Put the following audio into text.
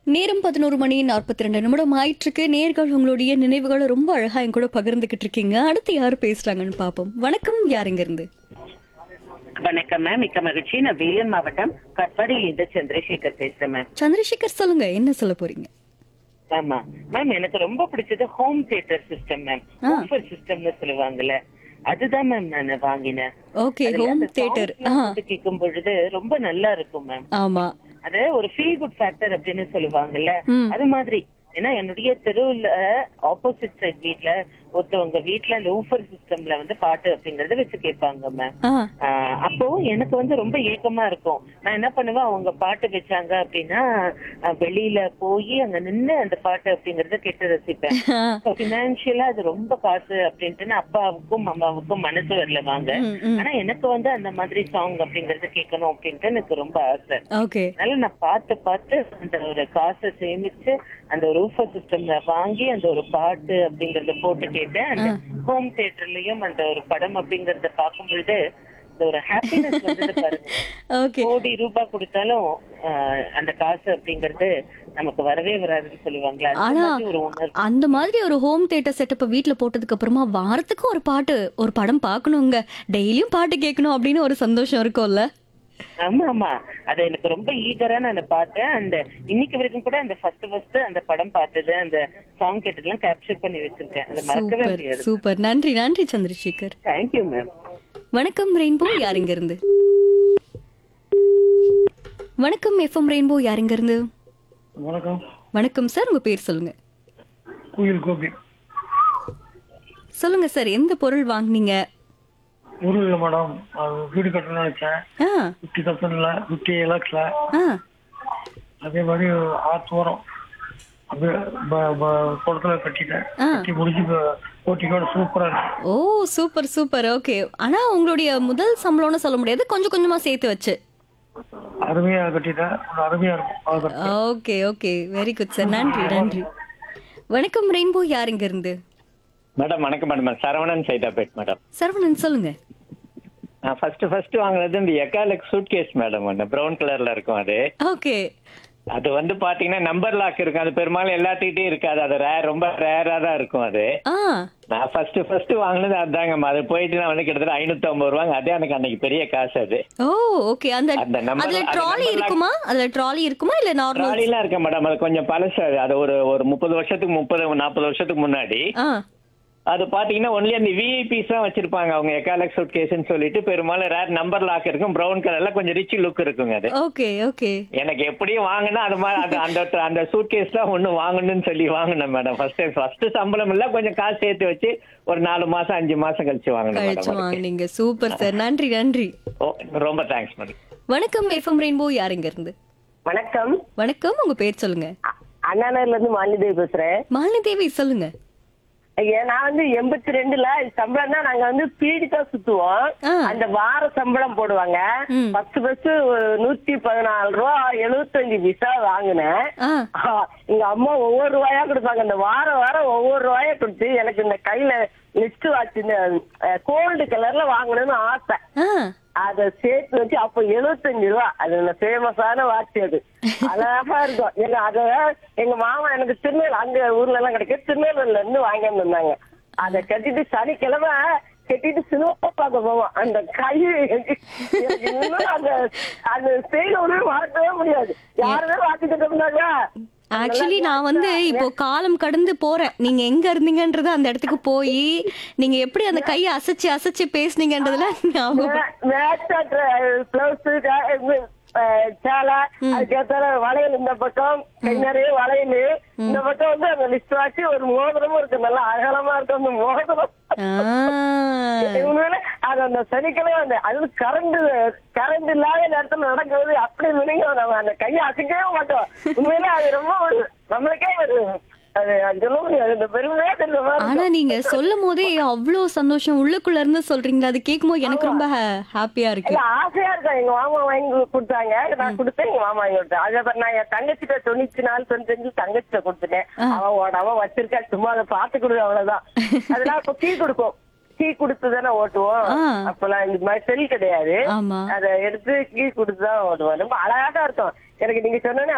நேரம் பதினோரு மணி நாற்பத்தி ரெண்டு நிமிடம் ஆயிட்டிருக்கு நேர்கள் உங்களுடைய நினைவுகளை ரொம்ப அழகா என் கூட பகிர்ந்துகிட்டு இருக்கீங்க அடுத்து யாரு பேசுறாங்கன்னு பாப்போம் வணக்கம் யாருங்க இருந்து வணக்கம் மேம் மிக்க மகிழ்ச்சி நான் வேலூர் மாவட்டம் கட்பாடியிலிருந்து சந்திரசேகர் பேசுறேன் மேம் சந்திரசேகர் சொல்லுங்க என்ன சொல்ல போறீங்க ஆமா மேம் எனக்கு ரொம்ப பிடிச்சது ஹோம் தியேட்டர் சிஸ்டம் மேம் ஆ. ஊஃபர் சிஸ்டம்னு சொல்லுவாங்கல்ல அதுதான் மேம் நான் வாங்கினேன் ஓகே அதுல ஹோம் அந்த தியேட்டர் songs எல்லாம் போட்டு கேட்கும் பொழுது ரொம்ப நல்லா இருக்கும் மேம் ஆமா அது ஒரு ஃபீல் குட் ஃபேக்டர் அப்படின்னு சொல்லுவாங்கல்ல ம். அது மாதிரி ஏன்னா என்னுடைய தெருவுல ஆப்போசிட் சைட் வீட்ல ஒருத்தவங்க வீட்ல அந்த ஊஃபர் சிஸ்டம்ல வந்து பாட்டு அப்படிங்கறத வச்சு கேட்பாங்க மேம் ஆ ஆஹ் அப்போ எனக்கு வந்து ரொம்ப ஏக்கமா இருக்கும் நான் என்ன பண்ணுவேன் அவங்க பாட்டு வச்சாங்க அப்படின்னா ஆஹ் வெளியில போய் அங்க நின்னு அந்த பாட்டு அப்படிங்கறத கேட்டு ரசிப்பேன் பினான்சியலா அது ரொம்ப காசு அப்படின்ட்டு அப்பாவுக்கும் அம்மாவுக்கும் மனசு வரல வாங்க ம், ம். ஆனா எனக்கு வந்து அந்த மாதிரி சாங் அப்படிங்கறது கேட்கணும் அப்படின்ட்டு எனக்கு ரொம்ப ஆசை ஓகே அதனால நான் பார்த்து பார்த்து அந்த ஒரு காசை சேமிச்சு அந்த ஒரு ஊஃபர் சிஸ்டம்ல வாங்கி அந்த ஒரு பாட்டு அப்படிங்கறத போட்டு கேட்டேன் அந்த ஹோம் தியேட்டர்லயும் அந்த ஒரு படம் அப்படிங்கறத பார்க்கும் பொழுது இந்த ஒரு ஹாப்பினஸ் வந்தது பாருங்க ஓகே கோடி ரூபாய் கொடுத்தாலும் ஆஹ், அந்த காசு அப்படிங்கறது நமக்கு வரவே வராதுன்னு சொல்லுவாங்களா அந்த ஆனா மாதிரி ஒரு உணர்வு அந்த மாதிரி ஒரு ஹோம் தியேட்டர் செட்டப்ப வீட்ல போட்டதுக்கு அப்புறமா வாரத்துக்கு ஒரு பாட்டு ஒரு படம் பார்க்கணுங்க டெய்லியும் பாட்டு கேட்கணும் அப்படின்னு ஒரு சந்தோஷம் இருக்கும்ல ஆமா ஆமா அது எனக்கு ரொம்ப ஈகரா நான் பார்த்தேன் அந்த இன்னைக்கு வரைக்கும் கூட அந்த ஃபர்ஸ்ட் ஃபர்ஸ்ட் அந்த படம் பார்த்தது அந்த சாங் கேட்டதெல்லாம் கேப்சர் பண்ணி வச்சிருக்கேன் அதை மறக்கவே சூப்பர் முடியாது சூப்பர் நன்றி நன்றி சந்திரசேகர் தேங்க்யூ மேம் வணக்கம் ரெயின்போ யாருங்க இருந்து வணக்கம் எஃப்எம் ரெயின்போ யாருங்க இருந்து வணக்கம் வணக்கம் சார் உங்க பேர் சொல்லுங்க குயில் கோபி சொல்லுங்க சார் எந்த பொருள் வாங்குனீங்க ஊரில் இல்லை மேடம் அது வீடு கட்டணும்னு நினைச்சேன் ஆ ஃபிஃப்டி தௌசண்ட்ல ஃபிஃப்டி லேக்ஸ்ல ஆ அதே மாதிரி ஆத்து வரும் அப்படியே ப- ப- குளத்துல கட்டிட்டேன் ஆ. கட்டி முடிஞ்சு இப்ப போட்டிக்கோட சூப்பரா இருக்கு ஓ சூப்பர் சூப்பர் ஓகே ஆனா உங்களுடைய முதல் சம்பளம்னு சொல்ல முடியாது கொஞ்சம் கொஞ்சமா சேர்த்து வச்சு அருமையா கட்டிட்டேன் கொஞ்சம் அருமையா இருக்கும் பார்க்கறதுக்கு. Okay okay very good sir நன்றி நன்றி வணக்கம் ரெயின்போ யாருங்க இருந்து மேடம் வணக்கம் மேடம் சரவணன் சைதாபேட் மேடம் சரவணன் சொல்லுங்க நான் ஃபர்ஸ்ட் ஃபர்ஸ்ட் வாங்குனது இந்த எக்காலக் சூட் கேஸ் மேடம் ஒன்று ப்ரௌன் கலர்ல இருக்கும் அது ஓகே அது வந்து பாத்தீங்கன்னா நம்பர் லாக் இருக்கும் அது பெரும்பாலும் எல்லாத்துக்கிட்டையும் இருக்காது அது ரேர் ரொம்ப ரேரா தான் இருக்கும் அது ஆ நான் ஃபர்ஸ்ட் ஃபர்ஸ்ட் வாங்கினது அதுதாங்க அது போயிட்டு நான் வந்து கிட்டத்தட்ட ஐநூத்தி ஐம்பது ரூபாங்க அதே எனக்கு அன்னைக்கு பெரிய காசு அது ஓ ஓகே அந்த அந்த number- அதுல அந்த ட்ராலி number இருக்குமா அதுல ட்ராலி இருக்குமா இல்ல நார்மல் ட்ராலிலாம் இருக்க மேடம் அது கொஞ்சம் பழசு அது. அது ஒரு ஒரு முப்பது வருஷத்துக்கு முப்பது நாற்பது வருஷத்துக்கு முன்னாடி ஆ அது பாத்தீங்கன்னா ஒன்லி அந்த விஐபிஸ் தான் வச்சிருப்பாங்க அவங்க எக்காலக் சூட் கேஸ்ன்னு சொல்லிட்டு பெரும்பாலும் ரேர் நம்பர் லாக் இருக்கும் ப்ரௌன் கலர்ல கொஞ்சம் ரிச் லுக் இருக்குங்க அது ஓகே ஓகே எனக்கு எப்படியும் வாங்கினா அது மாதிரி அது அந்த அந்த சூட் கேஸ் தான் ஒண்ணு வாங்கணும்னு சொல்லி வாங்கினேன் மேடம் ஃபர்ஸ்ட் ஃபர்ஸ்ட் சம்பளம் இல்ல கொஞ்சம் காசு சேர்த்து வச்சு ஒரு நாலு மாசம் அஞ்சு மாசம் கழிச்சு வாங்கினேன் கழிச்சு மேடம் வாங்குனீங்க சூப்பர் சார் நன்றி நன்றி ஓ ரொம்ப தேங்க்ஸ் மேடம் வணக்கம் எஃப்எம் ரெயின்போ யாருங்க இருந்து வணக்கம் வணக்கம் உங்க பேர் சொல்லுங்க அ- அண்ணாநகர்ல இருந்து மாலிதேவி பேசுறேன் மாலினி தேவி சொல்லுங்க ஐயா, நான் வந்து எண்பத்தி ரெண்டுல சம்பளம்னா நாங்க வந்து பீடி தான் சுத்துவோம் ஆ. அந்த வார சம்பளம் போடுவாங்க ம். பத்து பஸ் நூத்தி பதினாலு ரூபா எழுபத்தஞ்சு பைசா வாங்கினேன் ஆ ஆ, எங்க அம்மா ஒவ்வொரு ரூபாயா கொடுப்பாங்க இந்த வாரம் வாரம் ஒவ்வொரு ரூபாயா கொடுத்து எனக்கு இந்த கையில லிஸ்ட் வாட்ச் இந்த கோல்டு கலர்ல வாங்கணும்னு ஆசை ஆ அத சேர்த்து வச்சு அப்ப எழுபத்தஞ்சு ரூபா அது இந்த ஃபேமஸான வாட்ச் அது அழகா இருக்கும் எங்க அத எங்க மாமா எனக்கு திருநெல் அங்க ஊர்ல எல்லாம் கிடைக்கும் திருநெல்வேலில இருந்து வாங்கிட்டு வந்தாங்க அத கட்டிட்டு சனிக்கிழமை கட்டிட்டு சினிமா பார்க்க போவோம் அந்த கை எனக்கு இன்னும் அந்த அந்த ஸ்டைல ஒன்றும் மாற்றவே முடியாது யாருமே மாத்திட்டு இருந்தாங்க ஆக்சுவலி நான் வந்து இப்போ காலம் கடந்து போறேன் நீங்க எங்க இருந்தீங்கன்றது அந்த இடத்துக்கு போய் நீங்க எப்படி அந்த கையை அசைச்சு அசைச்சு பேசுனீங்கன்றதுல ஞாபகம் பிளவுஸ் சேலை அதுக்கேத்தால வளையல் இந்த பக்கம் கை நிறைய வளையல் இந்த பக்கம் வந்து அந்த லிஸ்ட் வாச்சு ஒரு மோதிரமும் இருக்கு நல்லா அகலமா இருக்கும் அந்த மோதிரம் ஆ உண்மையில அது அந்த சனிக்கிழமை அந்த அது கரண்ட் கரண்ட் இல்லாத நேரத்துல நடக்கிறது அப்படி நினைங்க நம்ம அந்த கையை அசைக்கவே மாட்டோம் உண்மையில அது ரொம்ப ஒரு நம்மளுக்கே ஒரு அது அது சொல்ல முடியாது இந்த பெருமையா தெரிஞ்ச மாதிரி ஆனா நீங்க சொல்லும் போதே அவ்வளோ சந்தோஷம் உள்ளுக்குள்ள இருந்து சொல்றீங்களா அது கேட்கும்போது எனக்கு ரொம்ப ஹாப்பியா இருக்கு இல்ல ஆசையா இருக்கும் எங்க மாமா வாங்கி கொடுத்தாங்க நான் கொடுத்தேன் எங்க மாமா வாங்கி கொடுத்தேன் அதுக்கப்புறம் நான் என் தங்கச்சிட்ட தொண்ணூத்தி நாலு தொண்ணூத்தஞ்சு தங்கச்சிட்ட கொடுத்துட்டேன் அவன் ஓடாம வச்சிருக்கா சும்மா அதை பாத்து கொடுங்க அவ்வளவுதான் அதெல்லாம் இப்ப கீ கொடுப்போம் கீ கொடுத்து தானே ஓட்டுவோம் ஆ. அப்பெல்லாம் இந்த மாதிரி செல் கிடையாது ஆமா அதை எடுத்து கீ கொடுத்து தான் ஓட்டுவோம் ரொம்ப அழகா இருக்கும் எனக்கு நீங்க சொன்னோன்னே